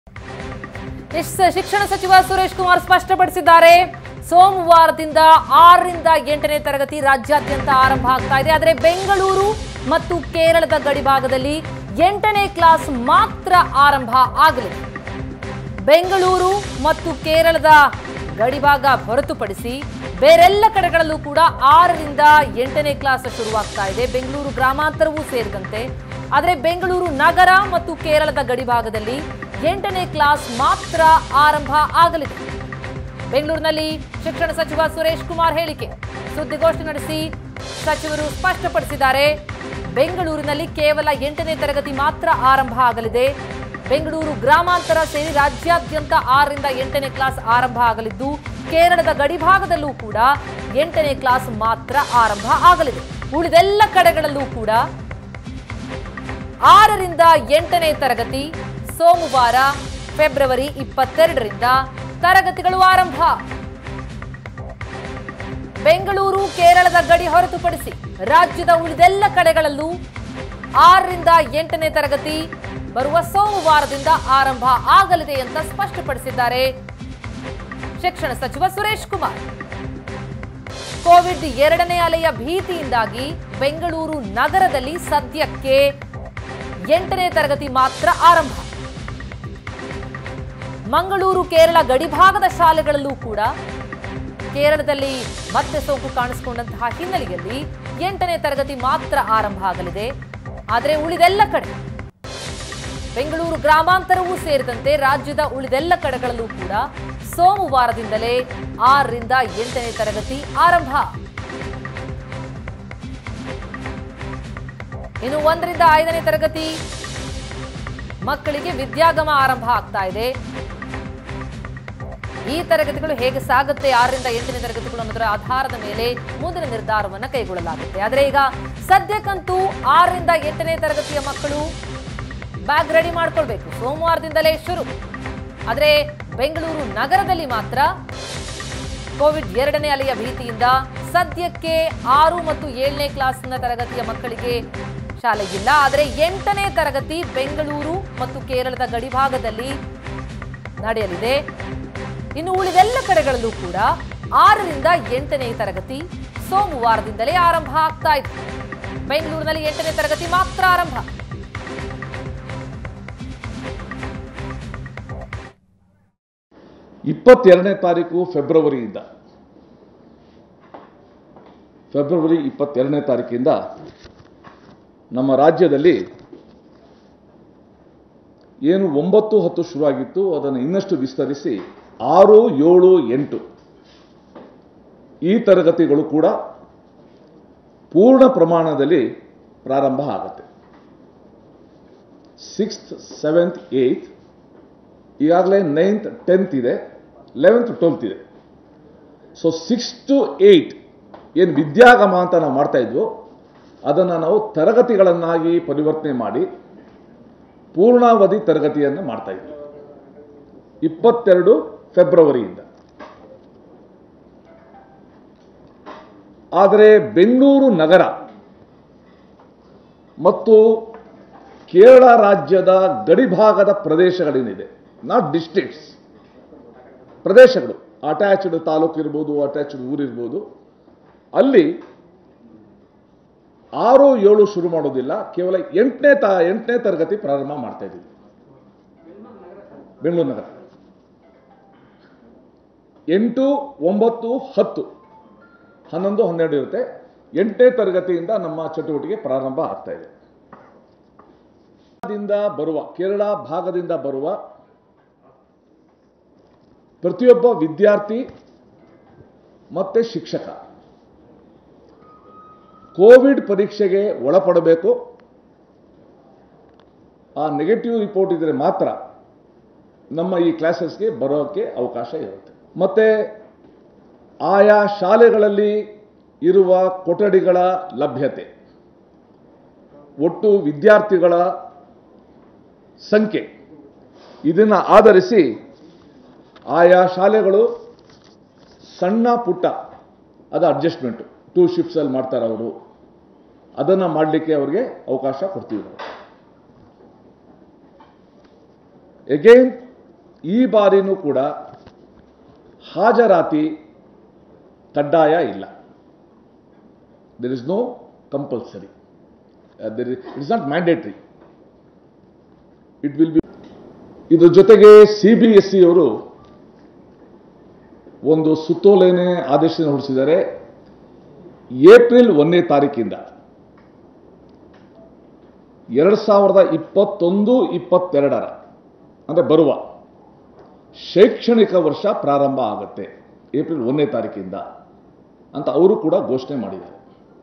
S ಶಿಕ್ಷಣ ಸಚಿವ ಸುರೇಶ್ ಕುಮಾರ್ ಸ್ಪಷ್ಟಪಡಿಸಿದ್ದಾರೆ ಸೋಮವಾರದಿಂದ ಆರರಿಂದ ಎಂಟನೇ ತರಗತಿ ರಾಜ್ಯಾದ್ಯಂತ ಆರಂಭ ಆಗ್ತಾ ಇದೆ ಆದರೆ ಬೆಂಗಳೂರು ಮತ್ತು ಕೇರಳದ ಗಡಿಭಾಗದಲ್ಲಿ ಎಂಟನೇ ಕ್ಲಾಸ್ ಮಾತ್ರ ಆರಂಭ ಆಗಲಿದೆ ಬೆಂಗಳೂರು ಮತ್ತು ಕೇರಳದ ಗಡಿಭಾಗ ಹೊರತುಪಡಿಸಿ ಬೇರೆಲ್ಲ ಕಡೆಗಳಲ್ಲೂ ಕೂಡ ಆರರಿಂದ ಎಂಟನೇ ಕ್ಲಾಸ್ ಶುರುವಾಗ್ತಾ ಇದೆ ಬೆಂಗಳೂರು ಗ್ರಾಮಾಂತರವೂ ಸೇರಿದಂತೆ ಆದರೆ ಬೆಂಗಳೂರು ನಗರ ಮತ್ತು ಕೇರಳದ ಗಡಿಭಾಗದಲ್ಲಿ ಎಂಟನೇ ಕ್ಲಾಸ್ ಮಾತ್ರ ಆರಂಭ ಆಗಲಿದೆ ಬೆಂಗಳೂರಿನಲ್ಲಿ ಶಿಕ್ಷಣ ಸಚಿವ ಸುರೇಶ್ ಕುಮಾರ್ ಹೇಳಿಕೆ ಸುದ್ದಿಗೋಷ್ಠಿ ನಡೆಸಿ ಸಚಿವರು ಸ್ಪಷ್ಟಪಡಿಸಿದ್ದಾರೆ ಬೆಂಗಳೂರಿನಲ್ಲಿ ಕೇವಲ ಎಂಟನೇ ತರಗತಿ ಮಾತ್ರ ಆರಂಭ ಆಗಲಿದೆ ಬೆಂಗಳೂರು ಗ್ರಾಮಾಂತರ ಸೇರಿ ರಾಜ್ಯಾದ್ಯಂತ ಆರರಿಂದ ಎಂಟನೇ ಕ್ಲಾಸ್ ಆರಂಭ ಆಗಲಿದ್ದು ಕೇರಳದ ಗಡಿಭಾಗದಲ್ಲೂ ಕೂಡ ಎಂಟನೇ ಕ್ಲಾಸ್ ಮಾತ್ರ ಆರಂಭ ಆಗಲಿದೆ ಉಳಿದೆಲ್ಲ ಕಡೆಗಳಲ್ಲೂ ಕೂಡ ಆರರಿಂದ ಎಂಟನೇ ತರಗತಿ ಸೋಮವಾರ ಫೆಬ್ರವರಿ ಇಪ್ಪತ್ತೆರಡರಿಂದ ತರಗತಿಗಳು ಆರಂಭ ಬೆಂಗಳೂರು ಕೇರಳದ ಗಡಿ ಹೊರತುಪಡಿಸಿ ರಾಜ್ಯದ ಉಳಿದೆಲ್ಲ ಕಡೆಗಳಲ್ಲೂ ಆರರಿಂದ ಎಂಟನೇ ತರಗತಿ ಬರುವ ಸೋಮವಾರದಿಂದ ಆರಂಭ ಆಗಲಿದೆ ಅಂತ ಸ್ಪಷ್ಟಪಡಿಸಿದ್ದಾರೆ ಶಿಕ್ಷಣ ಸಚಿವ ಸುರೇಶ್ ಕುಮಾರ್ ಕೋವಿಡ್ ಎರಡನೇ ಅಲೆಯ ಭೀತಿಯಿಂದಾಗಿ ಬೆಂಗಳೂರು ನಗರದಲ್ಲಿ ಸದ್ಯಕ್ಕೆ ಎಂಟನೇ ತರಗತಿ ಮಾತ್ರ ಆರಂಭ ಮಂಗಳೂರು ಕೇರಳ ಗಡಿಭಾಗದ ಶಾಲೆಗಳಲ್ಲೂ ಕೂಡ ಕೇರಳದಲ್ಲಿ ಮತ್ತೆ ಸೋಂಕು ಕಾಣಿಸಿಕೊಂಡಂತಹ ಹಿನ್ನೆಲೆಯಲ್ಲಿ ಎಂಟನೇ ತರಗತಿ ಮಾತ್ರ ಆರಂಭ ಆಗಲಿದೆ ಆದರೆ ಉಳಿದೆಲ್ಲ ಕಡೆ ಬೆಂಗಳೂರು ಗ್ರಾಮಾಂತರವೂ ಸೇರಿದಂತೆ ರಾಜ್ಯದ ಉಳಿದೆಲ್ಲ ಕಡೆಗಳಲ್ಲೂ ಕೂಡ ಸೋಮವಾರದಿಂದಲೇ ಆರರಿಂದ ಎಂಟನೇ ತರಗತಿ ಆರಂಭ ಇನ್ನು ಒಂದರಿಂದ ಐದನೇ ತರಗತಿ ಮಕ್ಕಳಿಗೆ ವಿದ್ಯಾಗಮ ಆರಂಭ ಆಗ್ತಾ ಇದೆ ಈ ತರಗತಿಗಳು ಹೇಗೆ ಸಾಗುತ್ತೆ ಆರರಿಂದ ಎಂಟನೇ ತರಗತಿಗಳು ಅನ್ನೋದರ ಆಧಾರದ ಮೇಲೆ ಮುಂದಿನ ನಿರ್ಧಾರವನ್ನು ಕೈಗೊಳ್ಳಲಾಗುತ್ತೆ ಆದರೆ ಈಗ ಸದ್ಯಕ್ಕಂತೂ ಆರರಿಂದ ಎಂಟನೇ ತರಗತಿಯ ಮಕ್ಕಳು ಬ್ಯಾಗ್ ರೆಡಿ ಮಾಡ್ಕೊಳ್ಬೇಕು ಸೋಮವಾರದಿಂದಲೇ ಶುರು ಆದರೆ ಬೆಂಗಳೂರು ನಗರದಲ್ಲಿ ಮಾತ್ರ ಕೋವಿಡ್ ಎರಡನೇ ಅಲೆಯ ಭೀತಿಯಿಂದ ಸದ್ಯಕ್ಕೆ ಆರು ಮತ್ತು ಏಳನೇ ಕ್ಲಾಸ್ನ ತರಗತಿಯ ಮಕ್ಕಳಿಗೆ ಶಾಲೆಗಿಲ್ಲ ಆದರೆ ಎಂಟನೇ ತರಗತಿ ಬೆಂಗಳೂರು ಮತ್ತು ಕೇರಳದ ಗಡಿಭಾಗದಲ್ಲಿ ನಡೆಯಲಿದೆ ಇನ್ನು ಉಳಿದೆಲ್ಲ ಕಡೆಗಳಲ್ಲೂ ಕೂಡ ಆರರಿಂದ ಎಂಟನೇ ತರಗತಿ ಸೋಮವಾರದಿಂದಲೇ ಆರಂಭ ಆಗ್ತಾ ಇದೆ ಬೆಂಗಳೂರಿನಲ್ಲಿ ಎಂಟನೇ ತರಗತಿ ಮಾತ್ರ ಆರಂಭ ಇಪ್ಪತ್ತೆರಡನೇ ತಾರೀಕು ಫೆಬ್ರವರಿಯಿಂದ ಫೆಬ್ರವರಿ ಇಪ್ಪತ್ತೆರಡನೇ ತಾರೀಕಿಂದ ನಮ್ಮ ರಾಜ್ಯದಲ್ಲಿ ಏನು ಒಂಬತ್ತು ಹತ್ತು ಶುರುವಾಗಿತ್ತು ಅದನ್ನು ಇನ್ನಷ್ಟು ವಿಸ್ತರಿಸಿ ಆರು ಏಳು ಎಂಟು ಈ ತರಗತಿಗಳು ಕೂಡ ಪೂರ್ಣ ಪ್ರಮಾಣದಲ್ಲಿ ಪ್ರಾರಂಭ ಆಗುತ್ತೆ ಸಿಕ್ಸ್ತ್ ಸೆವೆಂತ್ ಏಯ್ತ್ ಈಗಾಗಲೇ ನೈನ್ತ್ ಟೆಂತ್ ಇದೆ ಲೆವೆಂತ್ ಟ್ವೆಲ್ತ್ ಇದೆ ಸೊ ಸಿಕ್ಸ್ ಟು ಏಯ್ಟ್ ಏನು ವಿದ್ಯಾಗಮ ಅಂತ ನಾವು ಮಾಡ್ತಾ ಇದ್ವು ಅದನ್ನು ನಾವು ತರಗತಿಗಳನ್ನಾಗಿ ಪರಿವರ್ತನೆ ಮಾಡಿ ಪೂರ್ಣಾವಧಿ ತರಗತಿಯನ್ನು ಮಾಡ್ತಾ ಇದ್ವಿ ಇಪ್ಪತ್ತೆರಡು ಫೆಬ್ರವರಿಯಿಂದ ಆದರೆ ಬೆಂಗಳೂರು ನಗರ ಮತ್ತು ಕೇರಳ ರಾಜ್ಯದ ಗಡಿಭಾಗದ ಪ್ರದೇಶಗಳೇನಿದೆ ನಾಟ್ ಡಿಸ್ಟ್ರಿಕ್ಟ್ಸ್ ಪ್ರದೇಶಗಳು ಅಟ್ಯಾಚ್ಡ್ ತಾಲೂಕು ಇರ್ಬೋದು ಅಟ್ಯಾಚ್ಡ್ ಊರಿರ್ಬೋದು ಅಲ್ಲಿ ಆರು ಏಳು ಶುರು ಮಾಡೋದಿಲ್ಲ ಕೇವಲ ಎಂಟನೇ ತ ಎಂಟನೇ ತರಗತಿ ಪ್ರಾರಂಭ ಮಾಡ್ತಾ ಇದ್ದೀವಿ ಬೆಂಗಳೂರು ನಗರ ಎಂಟು ಒಂಬತ್ತು ಹತ್ತು ಹನ್ನೊಂದು ಹನ್ನೆರಡು ಇರುತ್ತೆ ಎಂಟನೇ ತರಗತಿಯಿಂದ ನಮ್ಮ ಚಟುವಟಿಕೆ ಪ್ರಾರಂಭ ಆಗ್ತಾ ಇದೆ ದಿಂದ ಬರುವ ಕೇರಳ ಭಾಗದಿಂದ ಬರುವ ಪ್ರತಿಯೊಬ್ಬ ವಿದ್ಯಾರ್ಥಿ ಮತ್ತೆ ಶಿಕ್ಷಕ ಕೋವಿಡ್ ಪರೀಕ್ಷೆಗೆ ಒಳಪಡಬೇಕು ಆ ನೆಗೆಟಿವ್ ರಿಪೋರ್ಟ್ ಇದ್ರೆ ಮಾತ್ರ ನಮ್ಮ ಈ ಕ್ಲಾಸಸ್ಗೆ ಬರೋಕ್ಕೆ ಅವಕಾಶ ಇರುತ್ತೆ ಮತ್ತೆ ಆಯಾ ಶಾಲೆಗಳಲ್ಲಿ ಇರುವ ಕೊಠಡಿಗಳ ಲಭ್ಯತೆ ಒಟ್ಟು ವಿದ್ಯಾರ್ಥಿಗಳ ಸಂಖ್ಯೆ ಇದನ್ನು ಆಧರಿಸಿ ಆಯಾ ಶಾಲೆಗಳು ಸಣ್ಣ ಪುಟ್ಟ ಅದು ಅಡ್ಜಸ್ಟ್ಮೆಂಟು ಟೂ ಶಿಫ್ಟ್ಸಲ್ಲಿ ಮಾಡ್ತಾರೆ ಅವರು ಅದನ್ನು ಮಾಡಲಿಕ್ಕೆ ಅವರಿಗೆ ಅವಕಾಶ ಕೊಡ್ತೀವಿ ನಾವು ಎಗೈನ್ ಈ ಬಾರಿನೂ ಕೂಡ ಹಾಜರಾತಿ ಕಡ್ಡಾಯ ಇಲ್ಲ there is no compulsory there it's not mandatory it will be ಇದ್ರ ಜೊತೆಗೆ ಸಿ ಬಿ ಎಸ್ ಅವರು ಒಂದು ಸುತ್ತೋಲೆನೆ ಆದೇಶ ಹೊರಡಿಸಿದ್ದಾರೆ ಏಪ್ರಿಲ್ ಒಂದನೇ ತಾರೀಕಿಂದ ಎರಡು ಸಾವಿರದ ಇಪ್ಪತ್ತೊಂದು ಇಪ್ಪತ್ತೆರಡರ ಅಂದರೆ ಬರುವ ಶೈಕ್ಷಣಿಕ ವರ್ಷ ಪ್ರಾರಂಭ ಆಗುತ್ತೆ ಏಪ್ರಿಲ್ ಒಂದನೇ ತಾರೀಕಿಂದ ಅಂತ ಅವರು ಕೂಡ ಘೋಷಣೆ ಮಾಡಿದ್ದಾರೆ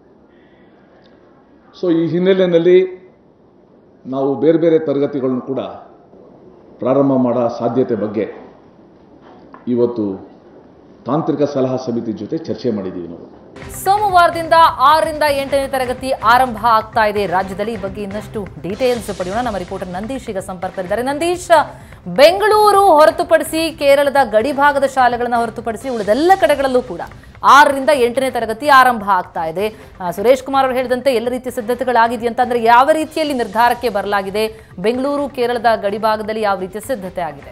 ಸೊ ಈ ಹಿನ್ನೆಲೆಯಲ್ಲಿ ನಾವು ಬೇರೆ ಬೇರೆ ತರಗತಿಗಳನ್ನು ಕೂಡ ಪ್ರಾರಂಭ ಮಾಡೋ ಸಾಧ್ಯತೆ ಬಗ್ಗೆ ಇವತ್ತು ತಾಂತ್ರಿಕ ಸಲಹಾ ಸಮಿತಿ ಜೊತೆ ಚರ್ಚೆ ಮಾಡಿದ್ದೀವಿ ನಾವು ಸೋಮವಾರದಿಂದ ಆರರಿಂದ ಎಂಟನೇ ತರಗತಿ ಆರಂಭ ಆಗ್ತಾ ಇದೆ ರಾಜ್ಯದಲ್ಲಿ ಈ ಬಗ್ಗೆ ಇನ್ನಷ್ಟು ಡೀಟೇಲ್ಸ್ ಪಡೆಯೋಣ ನಮ್ಮ ರಿಪೋರ್ಟರ್ ನಂದೀಶ್ ಈಗ ಸಂಪರ್ಕದಲ್ಲಿದ್ದಾರೆ ನಂದೀಶ್ ಬೆಂಗಳೂರು ಹೊರತುಪಡಿಸಿ ಕೇರಳದ ಗಡಿಭಾಗದ ಶಾಲೆಗಳನ್ನ ಹೊರತುಪಡಿಸಿ ಉಳಿದೆಲ್ಲ ಕಡೆಗಳಲ್ಲೂ ಕೂಡ ಆರರಿಂದ ಎಂಟನೇ ತರಗತಿ ಆರಂಭ ಆಗ್ತಾ ಇದೆ ಆ, ಸುರೇಶ್ ಕುಮಾರ್ ಅವರು ಹೇಳಿದಂತೆ ಎಲ್ಲ ರೀತಿಯ ಸಿದ್ಧತೆಗಳಾಗಿದೆಯಂತ ಅಂದ್ರೆ ಯಾವ ರೀತಿಯಲ್ಲಿ ನಿರ್ಧಾರಕ್ಕೆ ಬರಲಾಗಿದೆ ಬೆಂಗಳೂರು ಕೇರಳದ ಗಡಿಭಾಗದಲ್ಲಿ ಯಾವ ರೀತಿಯ ಸಿದ್ಧತೆ ಆಗಿದೆ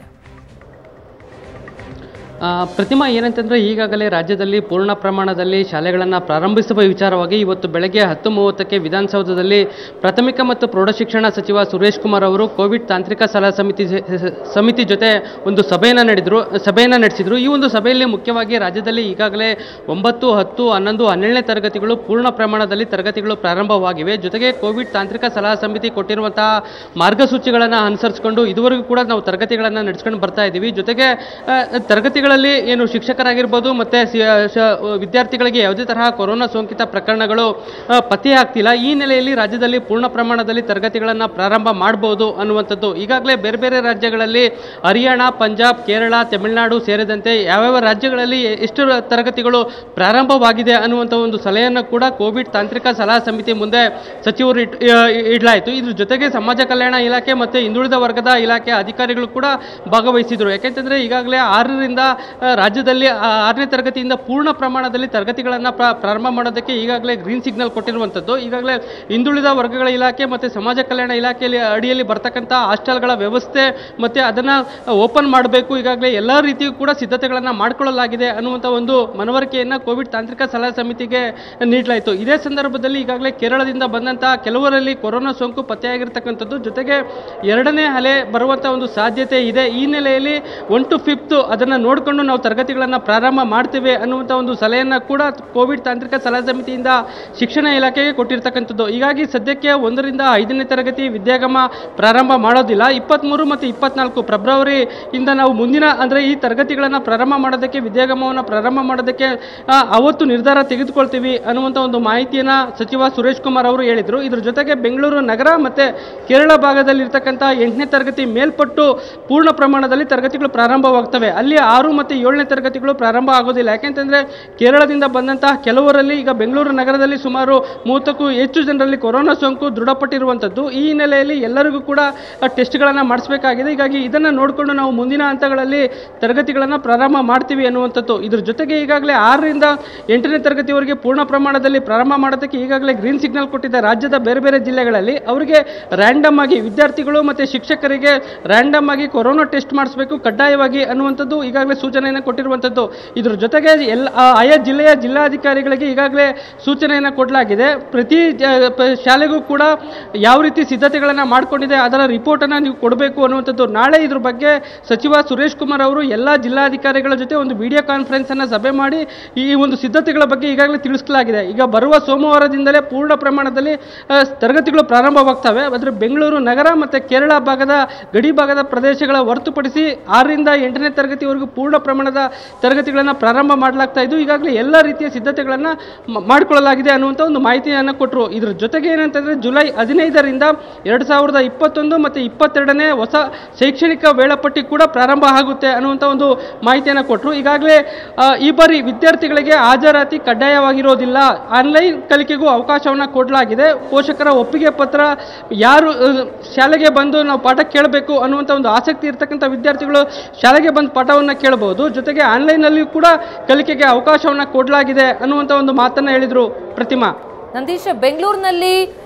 ಆ, ಪ್ರತಿಮಾ ಏನಂತಂದರೆ ಈಗಾಗಲೇ ರಾಜ್ಯದಲ್ಲಿ ಪೂರ್ಣ ಪ್ರಮಾಣದಲ್ಲಿ ಶಾಲೆಗಳನ್ನು ಪ್ರಾರಂಭಿಸುವ ವಿಚಾರವಾಗಿ ಇವತ್ತು ಬೆಳಗ್ಗೆ ಹತ್ತು ಮೂವತ್ತಕ್ಕೆ ವಿಧಾನಸೌಧದಲ್ಲಿ ಪ್ರಾಥಮಿಕ ಮತ್ತು ಪ್ರೌಢಶಿಕ್ಷಣ ಸಚಿವ ಸುರೇಶ್ ಕುಮಾರ್ ಅವರು ಕೋವಿಡ್ ತಾಂತ್ರಿಕ ಸಲಹಾ ಸಮಿತಿ ಜ- ಸಮಿತಿ ಜೊತೆ ಒಂದು ಸಭೆಯನ್ನು ನಡೆದರು ಸಭೆಯನ್ನು ನಡೆಸಿದರು ಈ ಒಂದು ಸಭೆಯಲ್ಲಿ ಮುಖ್ಯವಾಗಿ ರಾಜ್ಯದಲ್ಲಿ ಈಗಾಗಲೇ ಒಂಬತ್ತು ಹತ್ತು ಹನ್ನೊಂದು ಹನ್ನೆರಡನೇ ತರಗತಿಗಳು ಪೂರ್ಣ ಪ್ರಮಾಣದಲ್ಲಿ ತರಗತಿಗಳು ಪ್ರಾರಂಭವಾಗಿವೆ ಜೊತೆಗೆ ಕೋವಿಡ್ ತಾಂತ್ರಿಕ ಸಲಹಾ ಸಮಿತಿ ಕೊಟ್ಟಿರುವಂತಹ ಮಾರ್ಗಸೂಚಿಗಳನ್ನು ಅನುಸರಿಸಿಕೊಂಡು ಇದುವರೆಗೂ ಕೂಡ ನಾವು ತರಗತಿಗಳನ್ನು ನಡೆಸ್ಕೊಂಡು ಬರ್ತಾ ಇದ್ದೀವಿ ಜೊತೆಗೆ ಆ, ತರಗತಿಗಳಲ್ಲಿ ಏನು ಶಿಕ್ಷಕರಾಗಿರ್ಬೋದು ಮತ್ತು ವಿದ್ಯಾರ್ಥಿಗಳಿಗೆ ಯಾವುದೇ ತರಹ ಕೊರೋನಾ ಸೋಂಕಿತ ಪ್ರಕರಣಗಳು ಆ, ಪತ್ತೆ ಆಗ್ತಿಲ್ಲ ಈ ನೆಲೆಯಲ್ಲಿ ರಾಜ್ಯದಲ್ಲಿ ಪೂರ್ಣ ಪ್ರಮಾಣದಲ್ಲಿ ತರಗತಿಗಳನ್ನು ಪ್ರಾರಂಭ ಮಾಡಬಹುದು ಅನ್ನುವಂಥದ್ದು ಈಗಾಗಲೇ ಬೇರೆ ಬೇರೆ ರಾಜ್ಯಗಳಲ್ಲಿ ಹರಿಯಾಣ ಪಂಜಾಬ್ ಕೇರಳ ತಮಿಳುನಾಡು ಸೇರಿದಂತೆ ಯಾವ್ಯಾವ ರಾಜ್ಯಗಳಲ್ಲಿ ಎಷ್ಟು ತರಗತಿಗಳು ಪ್ರಾರಂಭವಾಗಿದೆ ಅನ್ನುವಂಥ ಒಂದು ಸಲಹೆಯನ್ನು ಕೂಡ ಕೋವಿಡ್ ತಾಂತ್ರಿಕ ಸಲಹಾ ಸಮಿತಿ ಮುಂದೆ ಸಚಿವರು ಇಟ್- ಆ, ಇಡಲಾಯಿತು ಇದ್ರ ಜೊತೆಗೆ ಸಮಾಜ ಕಲ್ಯಾಣ ಇಲಾಖೆ ಮತ್ತು ಹಿಂದುಳಿದ ವರ್ಗದ ಇಲಾಖೆ ಅಧಿಕಾರಿಗಳು ಕೂಡ ಭಾಗವಹಿಸಿದರು ಯಾಕೆಂತಂದರೆ ಈಗಾಗಲೇ ಆರರಿಂದ ಆ, ರಾಜ್ಯದಲ್ಲಿ ಆ, ಆರನೇ ತರಗತಿಯಿಂದ ಪೂರ್ಣ ಪ್ರಮಾಣದಲ್ಲಿ ತರಗತಿಗಳನ್ನು ಪ್ರಾರಂಭ ಮಾಡೋದಕ್ಕೆ ಈಗಾಗಲೇ ಗ್ರೀನ್ ಸಿಗ್ನಲ್ ಕೊಟ್ಟಿರುವಂಥದ್ದು ಈಗಾಗಲೇ ಹಿಂದುಳಿದ ವರ್ಗಗಳ ಇಲಾಖೆ ಮತ್ತು ಸಮಾಜ ಕಲ್ಯಾಣ ಇಲಾಖೆಯಲ್ಲಿ ಅಡಿಯಲ್ಲಿ ಬರ್ತಕ್ಕಂಥ ಹಾಸ್ಟೆಲ್ಗಳ ವ್ಯವಸ್ಥೆ ಮತ್ತು ಅದನ್ನು ಓಪನ್ ಮಾಡಬೇಕು ಈಗಾಗಲೇ ಎಲ್ಲ ರೀತಿಯೂ ಕೂಡ ಸಿದ್ಧತೆಗಳನ್ನು ಮಾಡಿಕೊಳ್ಳಲಾಗಿದೆ ಅನ್ನುವಂಥ ಒಂದು ಮನವರಿಕೆಯನ್ನು ಕೋವಿಡ್ ತಾಂತ್ರಿಕ ಸಲಹಾ ಸಮಿತಿಗೆ ನೀಡಲಾಯಿತು ಇದೇ ಸಂದರ್ಭದಲ್ಲಿ ಈಗಾಗಲೇ ಕೇರಳದಿಂದ ಬಂದಂತಹ ಕೆಲವರಲ್ಲಿ ಕೊರೋನಾ ಸೋಂಕು ಪತ್ತೆಯಾಗಿರ್ತಕ್ಕಂಥದ್ದು ಜೊತೆಗೆ ಎರಡನೇ ಅಲೆ ಬರುವಂಥ ಒಂದು ಸಾಧ್ಯತೆ ಇದೆ ಈ ನೆಲೆಯಲ್ಲಿ ಒನ್ ಟು ಫಿಫ್ತ್ ಅದನ್ನು ನೋಡಿಕೊಂಡು ನಾವು ತರಗತಿಗಳನ್ನು ಪ್ರಾರಂಭ ಮಾಡ್ತೇವೆ ಅನ್ನುವಂಥ ಒಂದು ಸಲಹೆಯನ್ನು ಕೂಡ ಕೋವಿಡ್ ತಾಂತ್ರಿಕ ಸಲಹಾ ಸಮಿತಿಯಿಂದ ಶಿಕ್ಷಣ ಇಲಾಖೆಗೆ ಕೊಟ್ಟಿರ್ತಕ್ಕಂಥದ್ದು ಹೀಗಾಗಿ ಸದ್ಯಕ್ಕೆ ಒಂದರಿಂದ ಐದನೇ ತರಗತಿ ವಿದ್ಯಾಗಮ ಪ್ರಾರಂಭ ಮಾಡೋದಿಲ್ಲ ಇಪ್ಪತ್ತ್ಮೂರು ಮತ್ತು ಇಪ್ಪತ್ನಾಲ್ಕು ಫೆಬ್ರವರಿಯಿಂದ ನಾವು ಮುಂದಿನ ಅಂದರೆ ಈ ತರಗತಿಗಳನ್ನು ಪ್ರಾರಂಭ ಮಾಡೋದಕ್ಕೆ ವಿದ್ಯಾಗಮವನ್ನು ಪ್ರಾರಂಭ ಮಾಡೋದಕ್ಕೆ ಆ, ಅವತ್ತು ನಿರ್ಧಾರ ತೆಗೆದುಕೊಳ್ತೀವಿ ಅನ್ನುವಂಥ ಒಂದು ಮಾಹಿತಿಯನ್ನು ಸಚಿವ ಸುರೇಶ್ ಕುಮಾರ್ ಅವರು ಹೇಳಿದರು ಇದ್ರ ಜೊತೆಗೆ ಬೆಂಗಳೂರು ನಗರ ಮತ್ತು ಕೇರಳ ಭಾಗದಲ್ಲಿರ್ತಕ್ಕಂಥ ಎಂಟನೇ ತರಗತಿ ಮೇಲ್ಪಟ್ಟು ಪೂರ್ಣ ಪ್ರಮಾಣದಲ್ಲಿ ತರಗತಿಗಳು ಪ್ರಾರಂಭವಾಗ್ತವೆ ಅಲ್ಲಿ ಆರು ಮತ್ತು ಏಳನೇ ತರಗತಿಗಳು ಪ್ರಾರಂಭ ಆಗೋದಿಲ್ಲ ಯಾಕೆಂತಂದರೆ ಕೇರಳದಿಂದ ಬಂದಂತಹ ಕೆಲವರಲ್ಲಿ ಈಗ ಬೆಂಗಳೂರು ನಗರದಲ್ಲಿ ಸುಮಾರು ಮೂವತ್ತಕ್ಕೂ ಹೆಚ್ಚು ಜನರಲ್ಲಿ ಕೊರೋನಾ ಸೋಂಕು ದೃಢಪಟ್ಟಿರುವಂಥದ್ದು ಈ ಹಿನ್ನೆಲೆಯಲ್ಲಿ ಎಲ್ಲರಿಗೂ ಕೂಡ ಟೆಸ್ಟ್ಗಳನ್ನು ಮಾಡಿಸಬೇಕಾಗಿದೆ ಹೀಗಾಗಿ ಇದನ್ನು ನೋಡಿಕೊಂಡು ನಾವು ಮುಂದಿನ ಹಂತಗಳಲ್ಲಿ ತರಗತಿಗಳನ್ನು ಪ್ರಾರಂಭ ಮಾಡ್ತೀವಿ ಅನ್ನುವಂಥದ್ದು ಇದ್ರ ಜೊತೆಗೆ ಈಗಾಗಲೇ ಆರರಿಂದ ಎಂಟನೇ ತರಗತಿವರೆಗೆ ಪೂರ್ಣ ಪ್ರಮಾಣದಲ್ಲಿ ಪ್ರಾರಂಭ ಮಾಡೋದಕ್ಕೆ ಈಗಾಗಲೇ ಗ್ರೀನ್ ಸಿಗ್ನಲ್ ಕೊಟ್ಟಿದ್ದ ರಾಜ್ಯದ ಬೇರೆ ಬೇರೆ ಜಿಲ್ಲೆಗಳಲ್ಲಿ ಅವರಿಗೆ ರ್ಯಾಂಡಮ್ ಆಗಿ ವಿದ್ಯಾರ್ಥಿಗಳು ಮತ್ತು ಶಿಕ್ಷಕರಿಗೆ ರ್ಯಾಂಡಮ್ ಆಗಿ ಕೊರೋನಾ ಟೆಸ್ಟ್ ಮಾಡಿಸಬೇಕು ಕಡ್ಡಾಯವಾಗಿ ಅನ್ನುವಂಥದ್ದು ಈಗಾಗಲೇ ಸೂಚನೆಯನ್ನು ಕೊಟ್ಟಿರುವಂಥದ್ದು ಇದ್ರ ಜೊತೆಗೆ ಎಲ್ಲ ಆ, ಆಯಾ ಜಿಲ್ಲೆಯ ಜಿಲ್ಲಾಧಿಕಾರಿಗಳಿಗೆ ಈಗಾಗಲೇ ಸೂಚನೆಯನ್ನು ಕೊಡಲಾಗಿದೆ ಪ್ರತಿ ಜ- ಪ- ಶಾಲೆಗೂ ಕೂಡ ಯಾವ ರೀತಿ ಸಿದ್ಧತೆಗಳನ್ನು ಮಾಡಿಕೊಂಡಿದೆ ಅದರ ರಿಪೋರ್ಟನ್ನು ನೀವು ಕೊಡಬೇಕು ಅನ್ನುವಂಥದ್ದು ನಾಳೆ ಇದ್ರ ಬಗ್ಗೆ ಸಚಿವ ಸುರೇಶ್ ಕುಮಾರ್ ಅವರು ಎಲ್ಲ ಜಿಲ್ಲಾಧಿಕಾರಿಗಳ ಜೊತೆ ಒಂದು ವಿಡಿಯೋ ಕಾನ್ಫರೆನ್ಸನ್ನು ಸಭೆ ಮಾಡಿ ಈ ಒಂದು ಸಿದ್ಧತೆಗಳ ಬಗ್ಗೆ ಈಗಾಗಲೇ ತಿಳಿಸಲಾಗಿದೆ ಈಗ ಬರುವ ಸೋಮವಾರದಿಂದಲೇ ಪೂರ್ಣ ಪ್ರಮಾಣದಲ್ಲಿ ಆ, ತರಗತಿಗಳು ಪ್ರಾರಂಭವಾಗ್ತವೆ ಆದರೆ ಬೆಂಗಳೂರು ನಗರ ಮತ್ತು ಕೇರಳ ಭಾಗದ ಗಡಿ ಭಾಗದ ಪ್ರದೇಶಗಳ ಹೊರತುಪಡಿಸಿ ಆರರಿಂದ ಎಂಟನೇ ತರಗತಿವರೆಗೂ ಪೂರ್ಣ ಪ್ರಮಾಣದ ತರಗತಿಗಳನ್ನು ಪ್ರಾರಂಭ ಮಾಡಲಾಗ್ತಾ ಇದ್ದು ಈಗಾಗಲೇ ಎಲ್ಲ ರೀತಿಯ ಸಿದ್ಧತೆಗಳನ್ನು ಮ- ಮಾಡಿಕೊಳ್ಳಲಾಗಿದೆ ಅನ್ನುವಂಥ ಒಂದು ಮಾಹಿತಿಯನ್ನು ಕೊಟ್ಟರು ಇದ್ರ ಜೊತೆಗೆ ಏನಂತಂದರೆ ಜುಲೈ ಹದಿನೈದರಿಂದ ಎರಡು ಸಾವಿರದ ಇಪ್ಪತ್ತೊಂದು ಮತ್ತು ಇಪ್ಪತ್ತೆರಡನೇ ಹೊಸ ಶೈಕ್ಷಣಿಕ ವೇಳಾಪಟ್ಟಿ ಕೂಡ ಪ್ರಾರಂಭ ಆಗುತ್ತೆ ಅನ್ನುವಂಥ ಒಂದು ಮಾಹಿತಿಯನ್ನು ಕೊಟ್ಟರು ಈಗಾಗಲೇ ಆ, ಈ ಬಾರಿ ವಿದ್ಯಾರ್ಥಿಗಳಿಗೆ ಹಾಜರಾತಿ ಕಡ್ಡಾಯವಾಗಿರೋದಿಲ್ಲ ಆನ್ಲೈನ್ ಕಲಿಕೆಗೂ ಅವಕಾಶವನ್ನು ಕೊಡಲಾಗಿದೆ ಪೋಷಕರ ಒಪ್ಪಿಗೆ ಪತ್ರ ಯಾರು ಆ, ಶಾಲೆಗೆ ಬಂದು ನಾವು ಪಾಠ ಕೇಳಬೇಕು ಅನ್ನುವಂಥ ಒಂದು ಆಸಕ್ತಿ ಇರ್ತಕ್ಕಂಥ ವಿದ್ಯಾರ್ಥಿಗಳು ಶಾಲೆಗೆ ಬಂದು ಪಾಠವನ್ನು ಕೇಳಬಹುದು ಜೊತೆಗೆ ಆನ್ಲೈನಲ್ಲಿ ಕೂಡ ಕಲಿಕೆಗೆ ಅವಕಾಶವನ್ನು ಕೊಡಲಾಗಿದೆ ಅನ್ನುವಂಥ ಒಂದು ಮಾತನ್ನು ಹೇಳಿದರು ಪ್ರತಿಮಾ ನಂದೀಶ್ ಬೆಂಗಳೂರಿನಲ್ಲಿ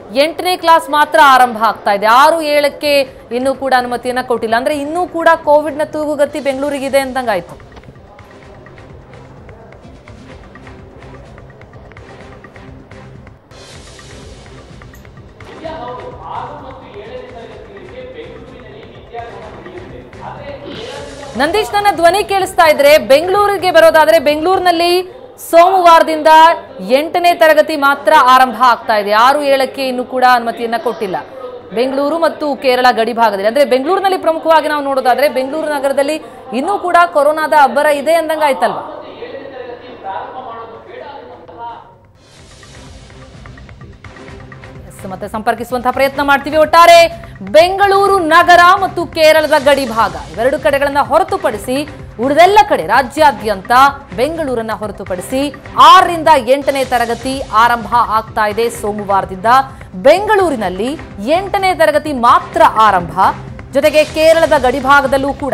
ಎಂಟನೇ ಕ್ಲಾಸ್ ಮಾತ್ರ ಆರಂಭ ಆಗ್ತಾ ಇದೆ ಆರು ಏಳಕ್ಕೆ ಇನ್ನೂ ಕೂಡ ಅನುಮತಿಯನ್ನ ಕೊಟ್ಟಿಲ್ಲ ಅಂದ್ರೆ ಇನ್ನೂ ಕೂಡ ಕೋವಿಡ್ನ ತೂಗುಗತಿ ಬೆಂಗಳೂರಿಗಿದೆ ಅಂದಂಗಾಯ್ತು ನಂದೀಶ್ ನನ್ನ ಧ್ವನಿ ಕೇಳಿಸ್ತಾ ಇದ್ರೆ ಬೆಂಗಳೂರಿಗೆ ಬರೋದಾದ್ರೆ ಬೆಂಗಳೂರಿನಲ್ಲಿ ಸೋಮವಾರದಿಂದ ಎಂಟನೇ ತರಗತಿ ಮಾತ್ರ ಆರಂಭ ಆಗ್ತಾ ಇದೆ ಆರು ಏಳಕ್ಕೆ ಇನ್ನೂ ಕೂಡ ಅನುಮತಿಯನ್ನ ಕೊಟ್ಟಿಲ್ಲ ಬೆಂಗಳೂರು ಮತ್ತು ಕೇರಳ ಗಡಿ ಭಾಗದಲ್ಲಿ ಅಂದ್ರೆ ಬೆಂಗಳೂರಿನಲ್ಲಿ ಪ್ರಮುಖವಾಗಿ ನಾವು ನೋಡೋದಾದ್ರೆ ಬೆಂಗಳೂರು ನಗರದಲ್ಲಿ ಇನ್ನೂ ಕೂಡ ಕೊರೋನಾದ ಅಬ್ಬರ ಇದೆ ಅಂದಂಗಾಯ್ತಲ್ವಾ ಎಸ್, ಮತ್ತೆ ಸಂಪರ್ಕಿಸುವಂತಹ ಪ್ರಯತ್ನ ಮಾಡ್ತೀವಿ ಒಟ್ಟಾರೆ ಬೆಂಗಳೂರು ನಗರ ಮತ್ತು ಕೇರಳದ ಗಡಿ ಭಾಗ ಇವೆರಡು ಕಡೆಗಳನ್ನ ಹೊರತುಪಡಿಸಿ ಉಳಿದೆಲ್ಲ ಕಡೆ ರಾಜ್ಯಾದ್ಯಂತ ಬೆಂಗಳೂರನ್ನ ಹೊರತುಪಡಿಸಿ ಆರರಿಂದ ಎಂಟನೇ ತರಗತಿ ಆರಂಭ ಆಗ್ತಾ ಇದೆ ಸೋಮವಾರದಿಂದ ಬೆಂಗಳೂರಿನಲ್ಲಿ ಎಂಟನೇ ತರಗತಿ ಮಾತ್ರ ಆರಂಭ ಜೊತೆಗೆ ಕೇರಳದ ಗಡಿಭಾಗದಲ್ಲೂ ಕೂಡ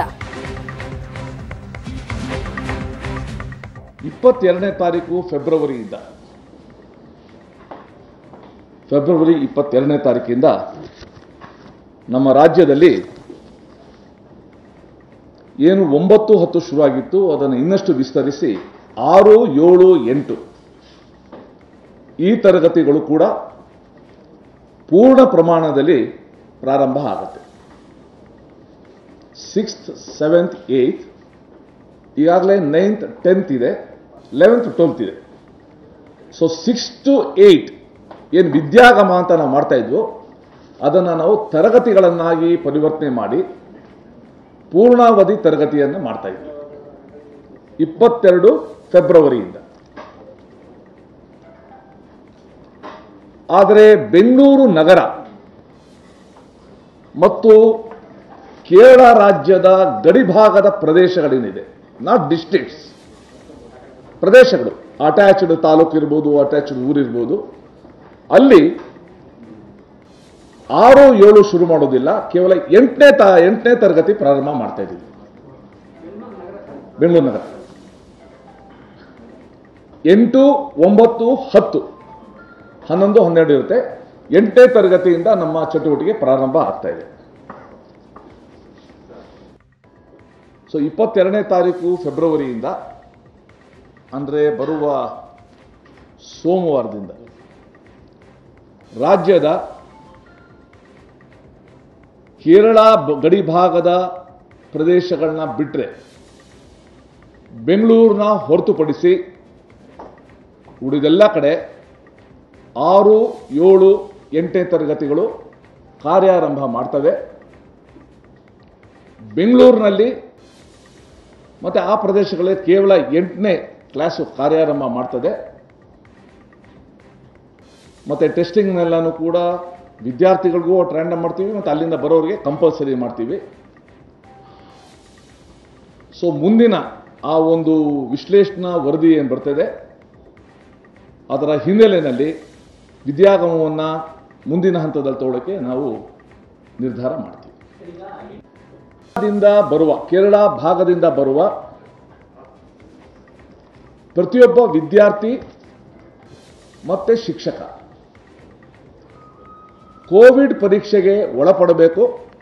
ಇಪ್ಪತ್ತೆರಡನೇ ತಾರೀಕು ಫೆಬ್ರವರಿಯಿಂದ ಫೆಬ್ರವರಿ ಇಪ್ಪತ್ತೆರಡನೇ ತಾರೀಕಿಂದ ನಮ್ಮ ರಾಜ್ಯದಲ್ಲಿ ಏನು ಒಂಬತ್ತು ಹತ್ತು ಶುರುವಾಗಿತ್ತು ಅದನ್ನು ಇನ್ನಷ್ಟು ವಿಸ್ತರಿಸಿ ಆರು ಏಳು ಎಂಟು ಈ ತರಗತಿಗಳು ಕೂಡ ಪೂರ್ಣ ಪ್ರಮಾಣದಲ್ಲಿ ಪ್ರಾರಂಭ ಆಗುತ್ತೆ ಸಿಕ್ಸ್ತ್ ಸೆವೆಂತ್ ಏಯ್ತ್ ಈಗಾಗಲೇ ನೈನ್ತ್ ಟೆಂತ್ ಇದೆ ಲೆವೆಂತ್ ಟ್ವೆಲ್ತ್ ಇದೆ ಸೊ ಸಿಕ್ಸ್ ಟು ಏಯ್ಟ್ ಏನು ವಿದ್ಯಾಗಮ ಅಂತ ನಾವು ಮಾಡ್ತಾ ಇದ್ವು ಅದನ್ನು ನಾವು ತರಗತಿಗಳನ್ನಾಗಿ ಪರಿವರ್ತನೆ ಮಾಡಿ ಪೂರ್ಣಾವಧಿ ತರಗತಿಯನ್ನು ಮಾಡ್ತಾ ಇದ್ವಿ ಇಪ್ಪತ್ತೆರಡು ಫೆಬ್ರವರಿಯಿಂದ ಆದರೆ ಬೆಂಗಳೂರು ನಗರ ಮತ್ತು ಕೇರಳ ರಾಜ್ಯದ ಗಡಿಭಾಗದ ಪ್ರದೇಶಗಳೇನಿದೆ ನಾಟ್ ಡಿಸ್ಟ್ರಿಕ್ಟ್ಸ್ ಪ್ರದೇಶಗಳು ಅಟ್ಯಾಚ್ಡ್ ತಾಲೂಕು ಇರ್ಬೋದು ಅಟ್ಯಾಚ್ಡ್ ಊರಿರ್ಬೋದು ಅಲ್ಲಿ ಆರು ಏಳು ಶುರು ಮಾಡೋದಿಲ್ಲ ಕೇವಲ ಎಂಟನೇ ತ ಎಂಟನೇ ತರಗತಿ ಪ್ರಾರಂಭ ಮಾಡ್ತಾ ಇದ್ದೀವಿ ಬೆಂಗಳೂರು ನಗರ ಎಂಟು ಒಂಬತ್ತು ಹತ್ತು ಹನ್ನೊಂದು ಹನ್ನೆರಡು ಇರುತ್ತೆ ಎಂಟನೇ ತರಗತಿಯಿಂದ ನಮ್ಮ ಚಟುವಟಿಕೆ ಪ್ರಾರಂಭ ಆಗ್ತಾ ಇದೆ ಸೊ ಇಪ್ಪತ್ತೆರಡನೇ ತಾರೀಕು ಫೆಬ್ರವರಿಯಿಂದ ಅಂದರೆ ಬರುವ ಸೋಮವಾರದಿಂದ ರಾಜ್ಯದ ಕೇರಳ ಬ- ಗಡಿ ಭಾಗದ ಪ್ರದೇಶಗಳನ್ನ ಬಿಟ್ಟರೆ ಬೆಂಗಳೂರನ್ನ ಹೊರತುಪಡಿಸಿ ಉಳಿದೆಲ್ಲ ಕಡೆ ಆರು ಏಳು ಎಂಟನೇ ತರಗತಿಗಳು ಕಾರ್ಯಾರಂಭ ಮಾಡ್ತವೆ ಬೆಂಗಳೂರಿನಲ್ಲಿ ಮತ್ತು ಆ ಪ್ರದೇಶಗಳಲ್ಲಿ ಕೇವಲ ಎಂಟನೇ ಕ್ಲಾಸು ಕಾರ್ಯಾರಂಭ ಮಾಡ್ತದೆ ಮತ್ತು ಟೆಸ್ಟಿಂಗ್ನೆಲ್ಲನೂ ಕೂಡ ವಿದ್ಯಾರ್ಥಿಗಳಿಗೂ ಟ್ರ್ಯಾಂಡಮ್ ಮಾಡ್ತೀವಿ ಮತ್ತು ಅಲ್ಲಿಂದ ಬರೋರಿಗೆ ಕಂಪಲ್ಸರಿ ಮಾಡ್ತೀವಿ ಸೊ ಮುಂದಿನ ಆ ಒಂದು ವಿಶ್ಲೇಷಣಾ ವರದಿ ಏನು ಬರ್ತದೆ ಅದರ ಹಿನ್ನೆಲೆಯಲ್ಲಿ ವಿದ್ಯಾಗಮವನ್ನು ಮುಂದಿನ ಹಂತದಲ್ಲಿ ತಗೊಳ್ಳೋಕ್ಕೆ ನಾವು ನಿರ್ಧಾರ ಮಾಡ್ತೀವಿ ದಿಂದ ಬರುವ ಕೇರಳ ಭಾಗದಿಂದ ಬರುವ ಪ್ರತಿಯೊಬ್ಬ ವಿದ್ಯಾರ್ಥಿ ಮತ್ತೆ ಶಿಕ್ಷಕ ಕೋವಿಡ್ ಪರೀಕ್ಷೆಗೆ ಒಳಪಡಬೇಕು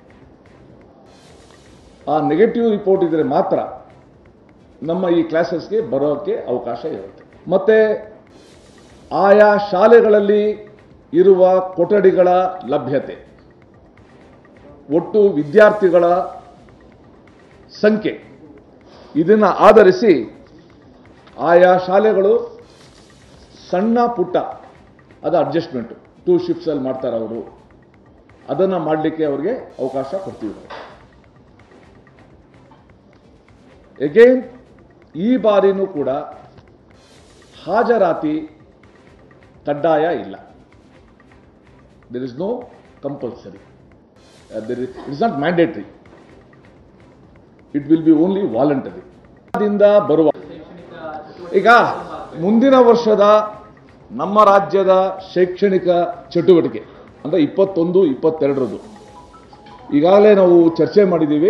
ಆ ನೆಗೆಟಿವ್ ರಿಪೋರ್ಟ್ ಇದ್ರೆ ಮಾತ್ರ ನಮ್ಮ ಈ ಕ್ಲಾಸಸ್ಗೆ ಬರೋಕ್ಕೆ ಅವಕಾಶ ಇರುತ್ತೆ ಮತ್ತೆ ಆಯಾ ಶಾಲೆಗಳಲ್ಲಿ ಇರುವ ಕೊಠಡಿಗಳ ಲಭ್ಯತೆ ಒಟ್ಟು ವಿದ್ಯಾರ್ಥಿಗಳ ಸಂಖ್ಯೆ ಇದನ್ನು ಆಧರಿಸಿ ಆಯಾ ಶಾಲೆಗಳು ಸಣ್ಣ ಪುಟ್ಟ ಅದು ಅಡ್ಜಸ್ಟ್ಮೆಂಟು ಟೂ ಶಿಫ್ಟ್ಸಲ್ಲಿ ಮಾಡ್ತಾರೆ ಅವರು ಅದನ್ನು ಮಾಡಲಿಕ್ಕೆ ಅವ್ರಿಗೆ ಅವಕಾಶ ಕೊಡ್ತೀವಿ ನಾವು ಎಗೇನ್ ಈ ಬಾರಿನೂ ಕೂಡ ಹಾಜರಾತಿ ಕಡ್ಡಾಯ ಇಲ್ಲ there is no compulsory there it's not mandatory it will be only voluntary ದಿಂದ ಬರುವ ಈಗ ಮುಂದಿನ ವರ್ಷದ ನಮ್ಮ ರಾಜ್ಯದ ಶೈಕ್ಷಣಿಕ ಚಟುವಟಿಕೆ ಅಂದರೆ ಇಪ್ಪತ್ತೊಂದು ಇಪ್ಪತ್ತೆರಡರದು ಈಗಾಗಲೇ ನಾವು ಚರ್ಚೆ ಮಾಡಿದ್ದೀವಿ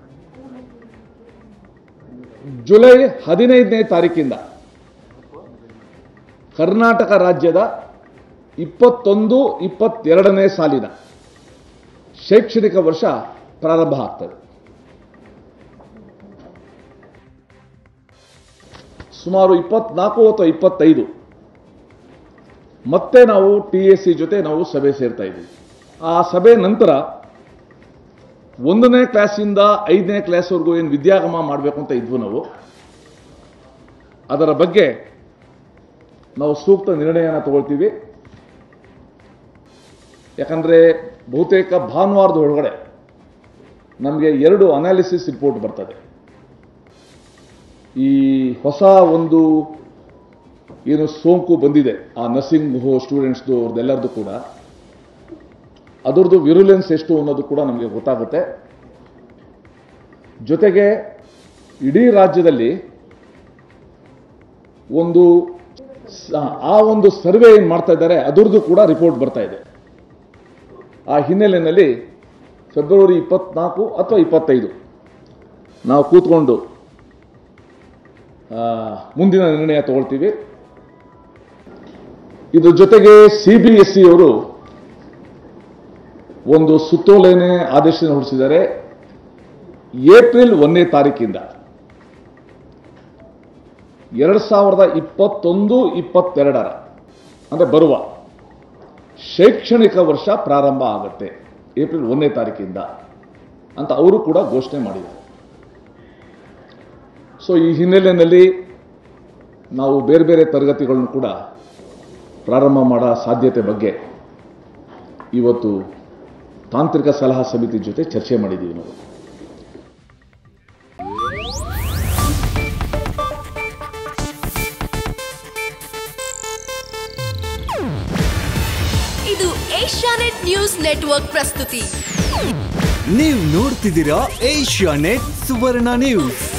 ಜುಲೈ ಹದಿನೈದನೇ ತಾರೀಕಿಂದ ಕರ್ನಾಟಕ ರಾಜ್ಯದ ಇಪ್ಪತ್ತೊಂದು ಇಪ್ಪತ್ತೆರಡನೇ ಸಾಲಿನ ಶೈಕ್ಷಣಿಕ ವರ್ಷ ಪ್ರಾರಂಭ ಆಗ್ತದೆ ಸುಮಾರು ಇಪ್ಪತ್ನಾಲ್ಕು ಅಥವಾ ಇಪ್ಪತ್ತೈದು ಮತ್ತೆ ನಾವು ಟಿ ಎಸ್ ಸಿ ಜೊತೆ ನಾವು ಸಭೆ ಸೇರ್ತಾ ಇದ್ದೀವಿ ಆ ಸಭೆ ನಂತರ ಒಂದನೇ ಕ್ಲಾಸಿಂದ ಐದನೇ ಕ್ಲಾಸ್ವರೆಗೂ ಏನು ವಿದ್ಯಾಗಮ ಮಾಡಬೇಕು ಅಂತ ಇದ್ವು ನಾವು ಅದರ ಬಗ್ಗೆ ನಾವು ಸೂಕ್ತ ನಿರ್ಣಯನ ತಗೊಳ್ತೀವಿ ಯಾಕಂದರೆ ಬಹುತೇಕ ಭಾನುವಾರದ ಒಳಗಡೆ ನಮಗೆ ಎರಡು ಅನಾಲಿಸಿಸ್ ರಿಪೋರ್ಟ್ ಬರ್ತದೆ ಈ ಹೊಸ ಒಂದು ಏನು ಸೋಂಕು ಬಂದಿದೆ ಆ ನರ್ಸಿಂಗ್ ಸ್ಟೂಡೆಂಟ್ಸ್ದು ಅವ್ರದ್ದೆಲ್ಲರದು ಕೂಡ ಅದರದ್ದು ವಿರುಲೆನ್ಸ್ ಎಷ್ಟು ಅನ್ನೋದು ಕೂಡ ನಮಗೆ ಗೊತ್ತಾಗುತ್ತೆ ಜೊತೆಗೆ ಇಡೀ ರಾಜ್ಯದಲ್ಲಿ ಒಂದು ಸ- ಆ ಒಂದು ಸರ್ವೆ ಏನು ಮಾಡ್ತಾ ಇದ್ದಾರೆ ಅದರದ್ದು ಕೂಡ ರಿಪೋರ್ಟ್ ಬರ್ತಾ ಇದೆ ಆ ಹಿನ್ನೆಲೆಯಲ್ಲಿ ಫೆಬ್ರವರಿ ಇಪ್ಪತ್ನಾಲ್ಕು ಅಥವಾ ಇಪ್ಪತ್ತೈದು ನಾವು ಕೂತ್ಕೊಂಡು ಆ, ಮುಂದಿನ ನಿರ್ಣಯ ತಗೊಳ್ತೀವಿ ಇದ್ರ ಜೊತೆಗೆ ಸಿ ಬಿ ಎಸ್ ಸಿ ಅವರು ಒಂದು ಸುತ್ತೋಲೆನೆ ಆದೇಶ ಹೊರಡಿಸಿದ್ದಾರೆ ಏಪ್ರಿಲ್ ಒಂದನೇ ತಾರೀಕಿಂದ ಎರಡು ಸಾವಿರದ ಇಪ್ಪತ್ತೊಂದು ಇಪ್ಪತ್ತೆರಡರ ಅಂದರೆ ಬರುವ ಶೈಕ್ಷಣಿಕ ವರ್ಷ ಪ್ರಾರಂಭ ಆಗುತ್ತೆ ಏಪ್ರಿಲ್ ಒಂದನೇ ತಾರೀಕಿಂದ ಅಂತ ಅವರು ಕೂಡ ಘೋಷಣೆ ಮಾಡಿದ್ದಾರೆ ಸೊ ಈ ಹಿನ್ನೆಲೆಯಲ್ಲಿ ನಾವು ಬೇರೆ ಬೇರೆ ತರಗತಿಗಳನ್ನು ಕೂಡ ಪ್ರಾರಂಭ ಮಾಡೋ ಸಾಧ್ಯತೆ ಬಗ್ಗೆ ಇವತ್ತು ತಾಂತ್ರಿಕ ಸಲಹಾ ಸಮಿತಿ ಜೊತೆ ಚರ್ಚೆ ಮಾಡಿದ್ದೀವಿ ನಾವು ಇದು ಏಷ್ಯಾನೆಟ್ ನ್ಯೂಸ್ ನೆಟ್ವರ್ಕ್ ಪ್ರಸ್ತುತಿ ನೀವು ನೋಡ್ತಿದ್ದೀರಾ ಏಷ್ಯಾ ನೆಟ್ ಸುವರ್ಣ ನ್ಯೂಸ್